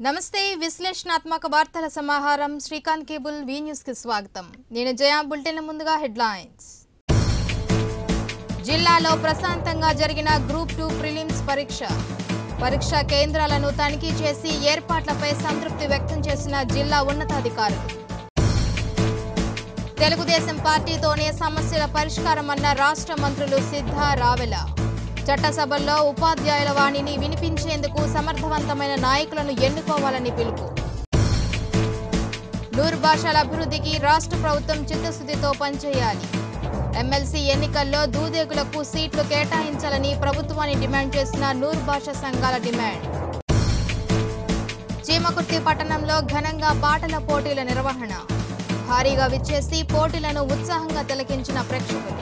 నమస్తే విశ్లేషణాత్మక వార్తల సమాహారం శ్రీకాంత్ కేబుల్ వి న్యూస్ కి స్వాగతం నేను జయా బులెటిన్ ముందుగా హెడ్లైన్స్ జిల్లాలో ప్రశాంతంగా జరిగిన గ్రూప్ టూ ప్రిలిమ్స్ పరీక్ష పరీక్షా కేంద్రాలను తనిఖీ చేసి ఏర్పాట్లపై సంతృప్తి వ్యక్తం చేసిన జిల్లా ఉన్నతాధికారులు తెలుగుదేశం పార్టీతోనే సమస్యల పరిష్కారమన్న రాష్ట్ర మంత్రులు సిద్ధ రావెల చట్టసభల్లో ఉపాధ్యాయుల వాణిని వినిపించేందుకు సమర్థవంతమైన నాయకులను ఎన్నుకోవాలని పిలుపు నూరు భాషల అభివృద్ధికి రాష్ట్ర ప్రభుత్వం చిత్తశుద్ధితో పనిచేయాలి ఎమ్మెల్సీ ఎన్నికల్లో దూదేగులకు సీట్లు కేటాయించాలని ప్రభుత్వాన్ని డిమాండ్ చేసిన నూరు భాష సంఘాల డిమాండ్ చీమకుర్తి పట్టణంలో ఘనంగా పాటల పోటీల నిర్వహణ భారీగా విచ్చేసి పోటీలను ఉత్సాహంగా తిలకించిన ప్రేక్షకులు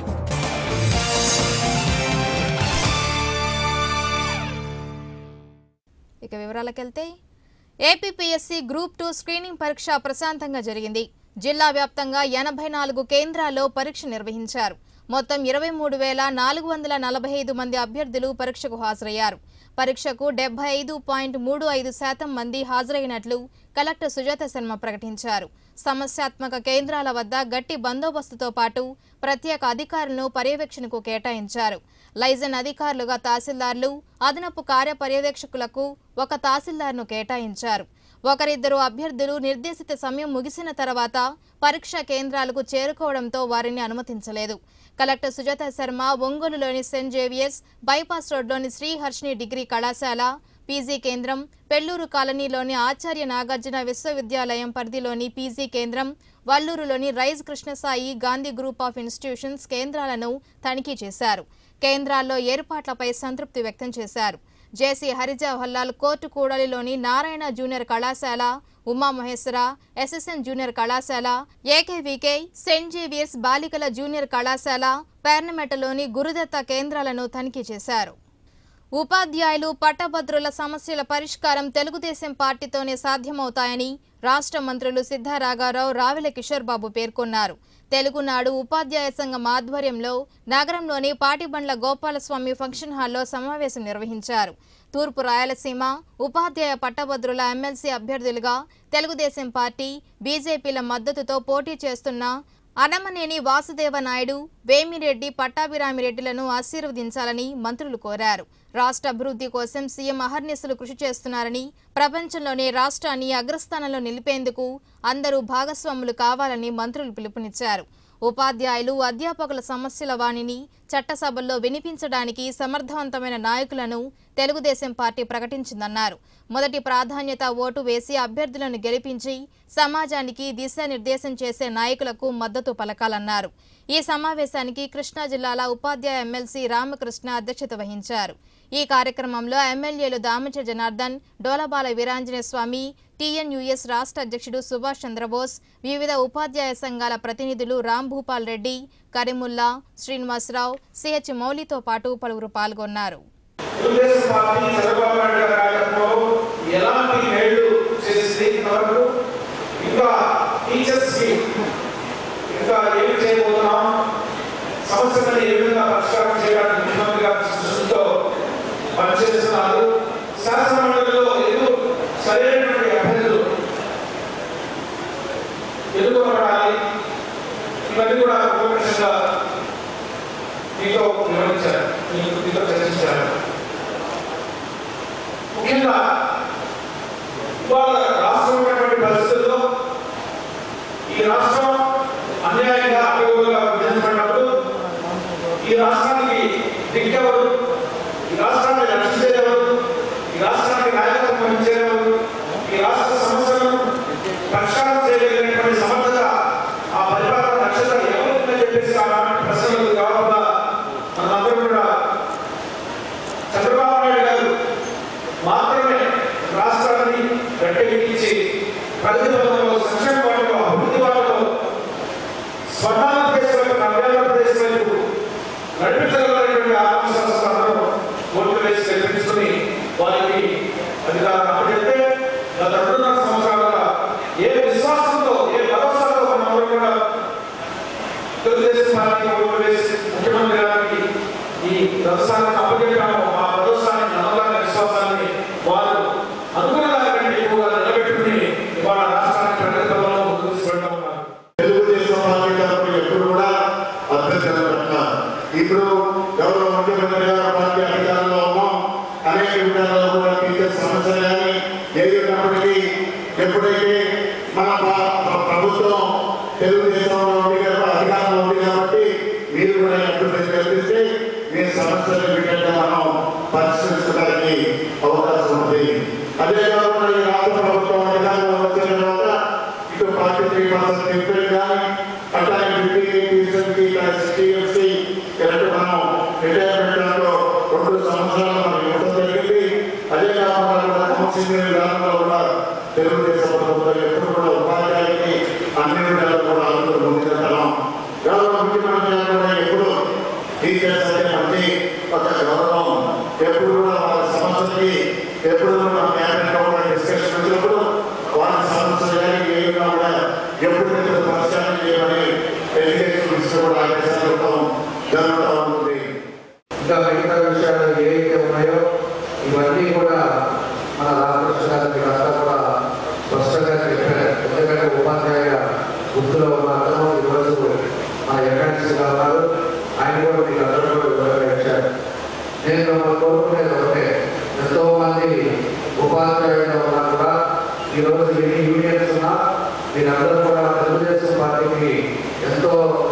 ఇక వివరాలకెళ్తే ఏపీపీఎస్సీ గ్రూప్ టూ స్క్రీనింగ్ పరీక్ష ప్రశాంతంగా జరిగింది జిల్లా వ్యాప్తంగా ఎనభై నాలుగు కేంద్రాల్లో పరీక్ష నిర్వహించారు మొత్తం ఇరవై మూడు వేల నాలుగు వందల నలభై ఐదు మంది అభ్యర్థులు పరీక్షకు హాజరయ్యారు పరీక్షకు డెబ్బై ఐదు పాయింట్ మూడు ఐదు శాతం మంది హాజరైనట్లు కలెక్టర్ సుజాత శర్మ ప్రకటించారు సమస్యాత్మక కేంద్రాల వద్ద గట్టి బందోబస్తుతో పాటు ప్రత్యేక అధికారులను పర్యవేక్షణకు కేటాయించారు లైజన్ అధికారులుగా తహసీల్దార్లు అదనపు కార్యపర్యవేక్షకులకు ఒక తహసీల్దార్ను కేటాయించారు ఒకరిద్దరు అభ్యర్థులు నిర్దేశిత సమయం ముగిసిన తర్వాత పరీక్షా కేంద్రాలకు చేరుకోవడంతో వారిని అనుమతించలేదు కలెక్టర్ సుజాత శర్మ ఒంగోలులోని సెయింట్ జేవియర్స్ బైపాస్ రోడ్లోని శ్రీహర్షిని డిగ్రీ కళాశాల పీజీ కేంద్రం పెళ్లూరు కాలనీలోని ఆచార్య నాగార్జున విశ్వవిద్యాలయం పరిధిలోని పీజీ కేంద్రం వల్లూరులోని Rise Krishnasai Gandhi group of institutions కేంద్రాలను తనిఖీ చేశారు కేంద్రాల్లో ఏర్పాట్లపై సంతృప్తి వ్యక్తం చేశారు జేసీ హరిజవహల్లాల్ కోర్టు కూడలిలోని నారాయణ జూనియర్ కళాశాల ఉమామహేశ్వర ఎస్ఎస్ఎన్ జూనియర్ కళాశాల ఏకేవికే సెయింట్ జేవియర్స్ బాలికల జూనియర్ కళాశాల పేర్నమెటలోని గురుదత్త కేంద్రాలను తనిఖీ చేశారు ఉపాధ్యాయులు పట్టభద్రుల సమస్యల పరిష్కారం తెలుగుదేశం పార్టీతోనే సాధ్యమవుతాయని రాష్ట్ర మంత్రులు సిద్ధారాఘారావు రావెల కిషోర్ బాబు పేర్కొన్నారు తెలుగునాడు ఉపాధ్యాయ సంఘం ఆధ్వర్యంలో నగరంలోని పాటిబండ్ల గోపాలస్వామి ఫంక్షన్ హాల్లో సమావేశం నిర్వహించారు తూర్పు రాయలసీమ ఉపాధ్యాయ పట్టభద్రుల ఎమ్మెల్సీ అభ్యర్థులుగా తెలుగుదేశం పార్టీ బీజేపీల మద్దతుతో పోటీ చేస్తున్న అనమనేని వాసుదేవ నాయుడు వేమిరెడ్డి పట్టాభిరామిరెడ్డిలను ఆశీర్వదించాలని మంత్రులు కోరారు రాష్ట్ర అభివృద్ధి కోసం సీఎం అహర్నిశలు కృషి చేస్తున్నారని ప్రపంచంలోనే రాష్ట్రాన్ని అగ్రస్థానంలో నిలిపేందుకు అందరూ భాగస్వాములు కావాలని మంత్రులు పిలుపునిచ్చారు ఉపాధ్యాయులు అధ్యాపకుల సమస్యల వాణిని చట్టసభల్లో వినిపించడానికి సమర్థవంతమైన నాయకులను తెలుగుదేశం పార్టీ ప్రకటించిందన్నారు మొదటి ప్రాధాన్యత ఓటు వేసి అభ్యర్థులను గెలిపించి సమాజానికి దిశానిర్దేశం చేసే నాయకులకు మద్దతు పలకాలన్నారు ఈ సమావేశానికి కృష్ణా జిల్లాల ఉపాధ్యాయ ఎమ్మెల్సీ రామకృష్ణ అధ్యక్షత వహించారు ఈ కార్యక్రమంలో ఎమ్మెల్యేలు దామచ జనార్దన్ డోలబాల వీరాంజనేయ స్వామి టీఎన్యూఎస్ రాష్ట్ర అధ్యక్షుడు సుభాష్ చంద్రబోస్ వివిధ ఉపాధ్యాయ సంఘాల ప్రతినిధులు రామ్ భూపాల్ రెడ్డి కరీముల్లా శ్రీనివాసరావు సిహెచ్ మౌలితో పాటు పలువురు పాల్గొన్నారు తెలుగుదేశం పార్టీ చంద్రబాబు నాయుడు గారి నాయకత్వంలో ఎలాంటి మేళ్లు చేసింది ఇంతవరకు ఇంకా టీచర్స్ కి ఇంకా ఏమి చేయబోతున్నాం సమస్యలను ఏ విధంగా పరిష్కారం చేయడానికి ముఖ్యమంత్రి గారి దృష్టితో పనిచేస్తున్నారు శాసనమండలిలో ఎందుకు సరైనటువంటి అభ్యర్థులు ఎన్నుకోబడాలి ఇవన్నీ కూడా ఉపకృష్ణంగా మీతో వివరించారు మీకు మీతో చర్చించారు ముఖ్యంగా ఇవాళ రాష్ట్రం ఉన్నటువంటి పరిస్థితుల్లో ఈ రాష్ట్రం అన్యాయంగా అడ్డగోలుగా విభజించబడినప్పుడు ఈ రాష్ట్రానికి దిగ్గెవరు ఈ రాష్ట్రాన్ని రక్షించేదెవరు ఈ రాష్ట్రానికి నాయకత్వం వహించేదెవరు ఈ రాష్ట్ర సమస్యలను పరిష్కారం చేయగలిగినటువంటి సమర్థత ఆ పరిపాలన దక్షత ఎవరుందని చెప్పేసి అలాంటి ప్రశ్నలకు జవాబుగా మనందరం కూడా చంద్రబాబు నాయుడు గారు మాత్రమే రాష్ట్రాన్ని గట్టెక్కించి ప్రగతి పథంలో సంక్షేమ వాటిలో అభివృద్ధి వాటిలో స్వర్ణాంధ్రప్రదేశ్ వైపు నవ్యాంధ్రప్రదేశ్ వైపు నడిపించగలిగినటువంటి ఆత్మవిశ్వాసాలను ఓట్లు వేసి గెలిపించుకుని వారికి అధికారం అప్పచెప్తే గత రెండున్నర సంవత్సరాలుగా ఏ విశ్వాసంతో ఏ భరోసాతో మనందరం కూడా తెలుగుదేశం పార్టీ ఓట్లు వేసి ముఖ్యమంత్రి గారికి ఈ వ్యవసాయాన్ని అప్పచెప్పాము ఆ భరోసాన్ని నమ్మకాన్ని విశ్వాసాన్ని వారు అనుకున్న దానికంటే ఎక్కువగా ఇప్పుడు గౌరవ ముఖ్యమంత్రి గారు పార్టీ అధికారంలో ఉన్నాం అనేక విధాలలో కూడా టీచర్ సమస్యలు కానీ ఏది ఉన్నప్పటికీ ఎప్పుడైతే మన ప్ర- ప్ర- ప్రభుత్వం తెలుగుదేశంలో ఉంది కాబట్టి అధికారంలో ఉంది కాబట్టి మీరు కూడా ఎప్పుడు కల్పిస్తే మీ సమస్యలు విధంగా మనం పరిష్కరించడానికి అవకాశం ఉంది అదే కాకుండా ఈ రాష్ట్ర ప్రభుత్వం అధికారంలో వచ్చిన తర్వాత ఇటు ఫార్టీ త్రీ పర్సెంట్ ఇంప్రూవ్ కానీ అట్లాగే ఫిఫ్టీ టీచర్కి సిటీఎంసీ కరెక్ట్ మనం రిటైర్మెంట్ దాంట్లో రెండు సంవత్సరాలు మనకి ఇవ్వడం జరిగింది అదే కాకుండా కూడా కౌన్సిలింగ్ విధానంలో కూడా తెలుగుదేశం ప్రభుత్వం ఎప్పుడు కూడా ఉపాధ్యాయులకి అన్ని విధాలు కూడా అందరూ ముందుకెళ్తాం గౌరవ ముఖ్యమంత్రి గారు కూడా ఎప్పుడు టీచర్స్ అంటే మంచి ఒక గౌరవం ఎప్పుడు కూడా వాళ్ళ సమస్యలకి ఎప్పుడు కూడా క్యాబినెట్ కూడా డిస్కషన్ వచ్చినప్పుడు వాళ్ళ సమస్యలు కానీ ఏ విధంగా కూడా ఎప్పుడు ఎప్పుడు పరిష్కారం చేయమని ఎడ్యుకేషన్ మినిస్టర్ కూడా ఆదేశాలు ఇవ్వడం జరుగుతూ ఉంటుంది ఇంకా మిగతా విషయాలు ఏవైతే ఉన్నాయో ఇవన్నీ కూడా మన రామకృష్ణ గారు మీరంతా కూడా స్పష్టంగా చెప్పారు ఎందుకంటే ఉపాధ్యాయ వృత్తిలో ఉన్న అతను ఈరోజు మన ఎకాడమిక్స్ గా ఉన్నారు ఆయన కూడా మీకు అందరూ కూడా వివరంగా ఇచ్చారు నేను మిమ్మల్ని కోరుకునేది ఒకటే ఎంతో మంది ఉపాధ్యాయులు ఉన్నా కూడా ఈరోజు ఎన్ని యూనియన్స్ ఉన్నా మీరందరూ కూడా తెలుగుదేశం పార్టీకి ఎంతో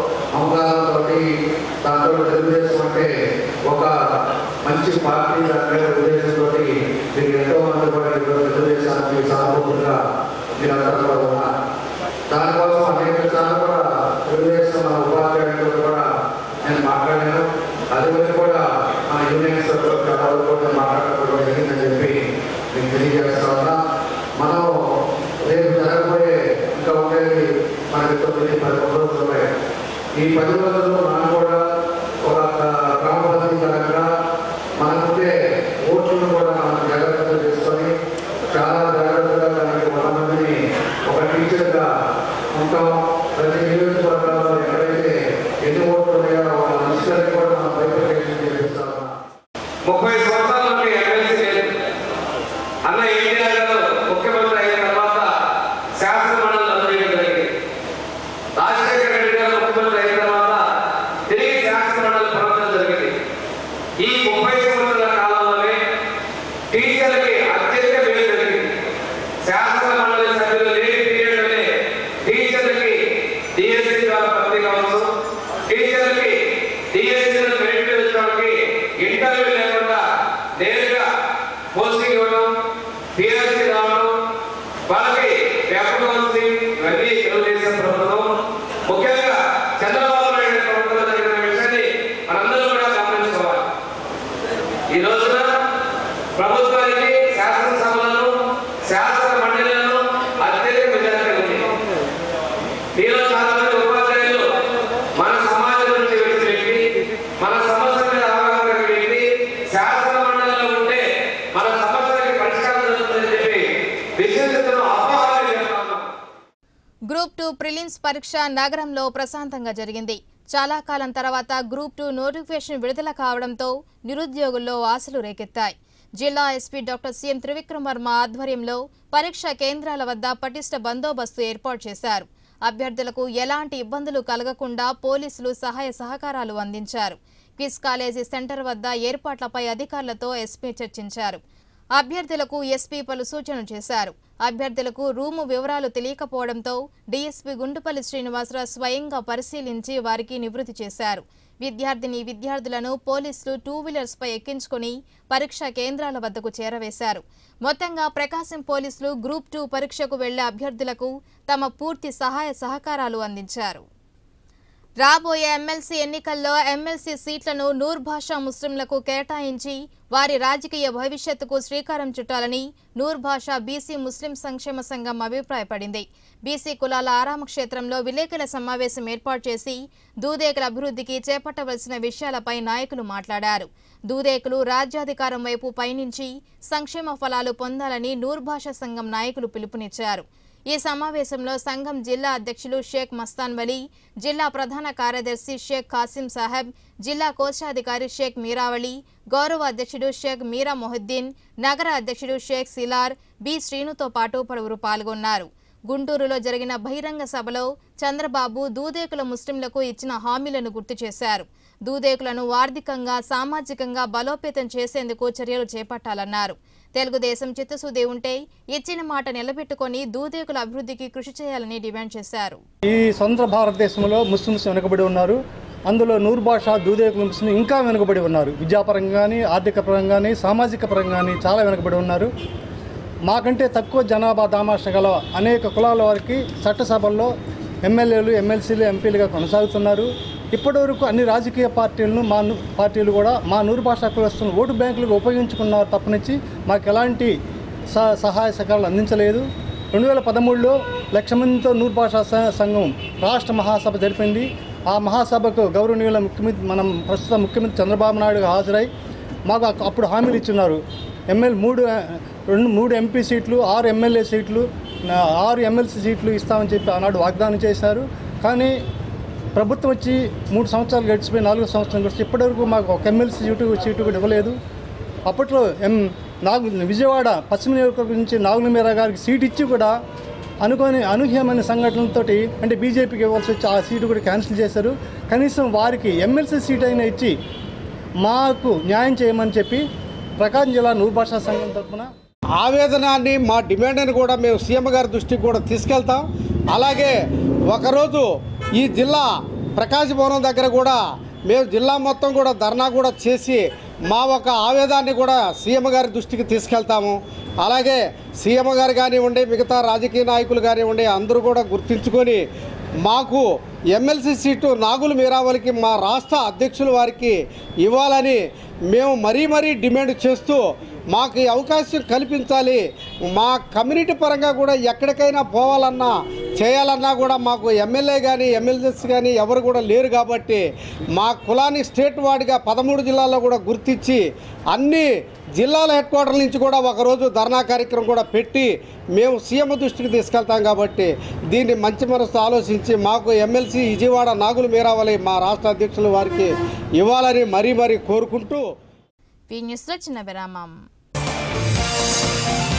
అవగాహనతో దాంట్లో తెలుగుదేశం అంటే ఒక మంచి పార్టీ దాని ఉద్దేశంతో మీరు ఎంతో మంది కూడా ఈరోజు తెలుగుదేశానికి సానుభూతిగా మీరందరూ కూడా ఉన్నారు దానికోసం అనేక సార్లు కూడా తెలుగుదేశం మన ఉపాధ్యాయులతో కూడా నేను మాట్లాడాను అది వరకు కూడా మన యూనియన్స్ వాళ్ళు కూడా మాట్లాడడం జరిగిందని చెప్పి మీకు తెలియజేస్తా ఉన్నా మనం రేపు జరగబోయే ఇంకా ఉండేది మనకి తొమ్మిది పది రోజులు ఉన్నాయి ఈ పది రోజుల్లో మనం కూడా ఒక క్రమబద్ధీకరంగా మనకుండే ఓట్లను కూడా మనం జాగ్రత్తగా తీసుకొని చాలా జాగ్రత్తగా దానికి వంద మందిని ఒక టీచర్గా ఉంటాం ప్రతి నియోజకవర్గాల్లో ఎక్కడైతే ఎన్ని ఓట్లు ఉన్నాయో వాళ్ళ లిస్టులని కూడా మనం వెరిఫికేషన్ చేపిస్తా ఉన్నాం ముప్పై సంవత్సరాల నుండి ఎమ్మెల్సీ లేదు అన్న ఎన్టీఆర్ గారు ముఖ్యమంత్రి అయిన తర్వాత శాసన మండలి రద్దు చేయడం జరిగింది రాజశేఖర రెడ్డి గారు ముఖ్యమంత్రి అయిన తర్వాత తిరిగి శాసన మండలి ప్రవర్తన జరిగింది ఈ ముప్పై సంవత్సరాల కాలంలోనే టీచర్లకి అత్యంత మేలు జరిగింది శాసన మండలి సభ్యులు లేని పీరియడ్లోనే టీచర్లకి డిఎస్సీ ద్వారా భర్తీ కావచ్చు టీచర్లకి డిఎస్సీలో మెరిట్ వచ్చడానికి ఇంటర్వ్యూ లేకుండా నేరుగా పోస్టింగ్ ఇవ్వడం పిఎస్సీ రావడం వాళ్ళకి పేపర్ కౌన్సిలింగ్ ఇవన్నీ తెలుగుదేశం ప్రభుత్వం ముఖ్యంగా చంద్రబాబు నాయుడు ప్రభుత్వంలో జరిగిన విషయాన్ని మనందరూ కూడా గమనించుకోవాలి ఈ రోజున ప్రభుత్వానికి శాసనసభలను శాసన మండలిలను అత్యధిక మెజారిటీ ఉంది మీలో చాలా మంది ఉపాధ్యాయులు మన సమాజం నుంచి విడిచిపెట్టి మన సమస్య మీద అవగాహన కలిగి శాసన మండలిలో ఉంటే మన సమస్యలకి పరిష్కారం జరుగుతుందని చెప్పి విశ్వసిస్తున్న అపోహలు చెప్తాను గ్రూప్ టూ ప్రిలిమ్స్ పరీక్ష నగరంలో ప్రశాంతంగా జరిగింది చాలా కాలం తర్వాత గ్రూప్ టూ నోటిఫికేషన్ విడుదల కావడంతో నిరుద్యోగుల్లో ఆశలు రేకెత్తాయి జిల్లా SP doctor CM Trivikram Varma ఆధ్వర్యంలో పరీక్షా కేంద్రాల వద్ద పటిష్ట బందోబస్తు ఏర్పాటు చేశారు అభ్యర్థులకు ఎలాంటి ఇబ్బందులు కలగకుండా పోలీసులు సహాయ సహకారాలు అందించారు క్విజ్ కాలేజీ సెంటర్ వద్ద ఏర్పాట్లపై అధికారులతో ఎస్పీ చర్చించారు అభ్యర్థులకు ఎస్పీ పలు సూచనలు చేశారు అభ్యర్థులకు రూము వివరాలు తెలియకపోవడంతో డీఎస్పీ గుండుపల్లి శ్రీనివాసరావు స్వయంగా పరిశీలించి వారికి నివృత్తి చేశారు విద్యార్థిని విద్యార్థులను పోలీసులు టూ వీలర్స్ పై ఎక్కించుకుని పరీక్షా కేంద్రాల వద్దకు చేరవేశారు మొత్తంగా ప్రకాశం పోలీసులు గ్రూప్ టూ పరీక్షకు వెళ్లే అభ్యర్థులకు తమ పూర్తి సహాయ సహకారాలు అందించారు రాబోయే ఎమ్మెల్సీ ఎన్నికల్లో ఎమ్మెల్సీ సీట్లను నూర్ భాషా ముస్లింలకు కేటాయించి వారి రాజకీయ భవిష్యత్తుకు శ్రీకారం చుట్టాలని నూర్ భాషా బీసీ ముస్లిం సంక్షేమ సంఘం అభిప్రాయపడింది బీసీ కులాల ఆరామ క్షేత్రంలో విలేకరుల సమావేశం ఏర్పాటు చేసి దూదేకుల అభివృద్ధికి చేపట్టవలసిన విషయాలపై నాయకులు మాట్లాడారు దూదేకులు రాజ్యాధికారం వైపు పయనించి సంక్షేమ ఫలాలు పొందాలని నూర్ భాషా సంఘం నాయకులు పిలుపునిచ్చారు ఈ సమావేశంలో సంఘం జిల్లా అధ్యక్షులు షేక్ మస్తాన్ వలీ జిల్లా ప్రధాన కార్యదర్శి షేక్ కాసిం సాహెబ్ జిల్లా కోశాధికారి షేక్ మీరావళి గౌరవ అధ్యక్షుడు షేక్ మీరా మొహద్దీన్ నగర అధ్యక్షుడు షేక్ సిలార్ బి శ్రీనుతో పాటు పలువురు పాల్గొన్నారు గుంటూరులో జరిగిన బహిరంగ సభలో చంద్రబాబు దూదేకుల ముస్లింలకు ఇచ్చిన హామీలను గుర్తు చేశారు దూదేకులను ఆర్థికంగా సామాజికంగా బలోపేతం చేసేందుకు చర్యలు చేపట్టాలన్నారు తెలుగుదేశం చిత్తశుద్ధి ఉంటే ఇచ్చిన మాట నిలబెట్టుకొని దూదేకుల అభివృద్ధికి కృషి చేయాలని డిమాండ్ చేశారు ఈ స్వతంత్ర భారతదేశంలో ముస్లిమ్స్ వెనుకబడి ఉన్నారు అందులో నూరు భాష దూదేకుల ముస్లిం ఇంకా వెనుకబడి ఉన్నారు విద్యాపరంగా కానీ ఆర్థిక పరంగా కానీ సామాజిక పరంగా కానీ చాలా వెనుకబడి ఉన్నారు మాకంటే తక్కువ జనాభా దామాష గల అనేక కులాల వారికి చట్టసభల్లో ఎమ్మెల్యేలు ఎమ్మెల్సీలు ఎంపీలుగా కొనసాగుతున్నారు ఇప్పటివరకు అన్ని రాజకీయ పార్టీలను మా ను- పార్టీలు కూడా మా నూరు భాషా కులస్తులను ఓటు బ్యాంకులుగా ఉపయోగించుకున్నారు తప్పనిచ్చి మాకు ఎలాంటి స సహాయ సహకారాలు అందించలేదు రెండు వేల పదమూడులో లక్ష మందితో నూరు భాషా స- సంఘం రాష్ట్ర మహాసభ జరిపింది ఆ మహాసభకు గౌరవనీయుల ముఖ్యమంత్రి మనం ప్రస్తుత ముఖ్యమంత్రి చంద్రబాబు నాయుడు హాజరై మాకు అక్- అప్పుడు హామీలు ఇచ్చున్నారు ఎమ్మెల్యే మూడు ఆ, రెండు మూడు ఎంపీ సీట్లు ఆరు ఎమ్మెల్యే సీట్లు నా- ఆరు ఎమ్మెల్సీ సీట్లు ఇస్తామని చెప్పి ఆనాడు వాగ్దానం చేశారు కానీ ప్రభుత్వం వచ్చి మూడు సంవత్సరాలు గడిచిపోయి నాలుగు సంవత్సరాలు గడిచి ఇప్పటివరకు మాకు ఒక ఎమ్మెల్సీ సీటు సీటు కూడా ఇవ్వలేదు అప్పట్లో ఎం నాగు విజయవాడ పశ్చిమ నియోజకవర్గం నుంచి నాగుల మీరా గారికి సీట్ ఇచ్చి కూడా అనుకోని అనూహ్యమైన సంఘటనలతోటి అంటే బీజేపీకి ఇవ్వాల్సి వచ్చి ఆ సీటు కూడా క్యాన్సిల్ చేశారు కనీసం వారికి ఎమ్మెల్సీ సీట్ అయినా ఇచ్చి మాకు న్యాయం చేయమని చెప్పి ప్రకాశం జిల్లా నూరు భాషా సంఘం తరఫున ఆవేదనాన్ని మా డిమాండ్ని కూడా మేము సీఎం గారి దృష్టికి కూడా తీసుకెళ్తాం అలాగే ఒకరోజు ఈ జిల్లా ప్రకాశ భవనం దగ్గర కూడా మేము జిల్లా మొత్తం కూడా ధర్నా కూడా చేసి మా ఒక ఆవేదాన్ని కూడా సీఎం గారి దృష్టికి తీసుకెళ్తాము అలాగే సీఎం గారు కానివ్వండి మిగతా రాజకీయ నాయకులు కానివ్వండి అందరూ కూడా గుర్తించుకొని మాకు ఎమ్మెల్సీ సీటు నాగులు మీరావలికి మా రాష్ట్ర అధ్యక్షుల వారికి ఇవ్వాలని మేము మరీ మరీ డిమాండ్ చేస్తూ మాకు ఈ అవకాశం కల్పించాలి మా కమ్యూనిటీ పరంగా కూడా ఎక్కడికైనా పోవాలన్నా చేయాలన్నా కూడా మాకు ఎమ్మెల్యే కానీ ఎమ్మెల్యేస్ కానీ ఎవరు కూడా లేరు కాబట్టి మా కులాన్ని స్టేట్ వాడిగా పదమూడు జిల్లాల్లో కూడా గుర్తించి అన్ని జిల్లాల హెడ్ క్వార్టర్ల నుంచి కూడా ఒకరోజు ధర్నా కార్యక్రమం కూడా పెట్టి మేము సీఎం దృష్టికి తీసుకెళ్తాం కాబట్టి దీన్ని మంచి మనసు ఆలోచించి మాకు ఎమ్మెల్సీ విజయవాడ నాగులు మీరావలి మా రాష్ట్ర అధ్యక్షుల వారికి ఇవ్వాలని మరీ మరీ కోరుకుంటూ పీ న్యూస్లో చిన్న విరామం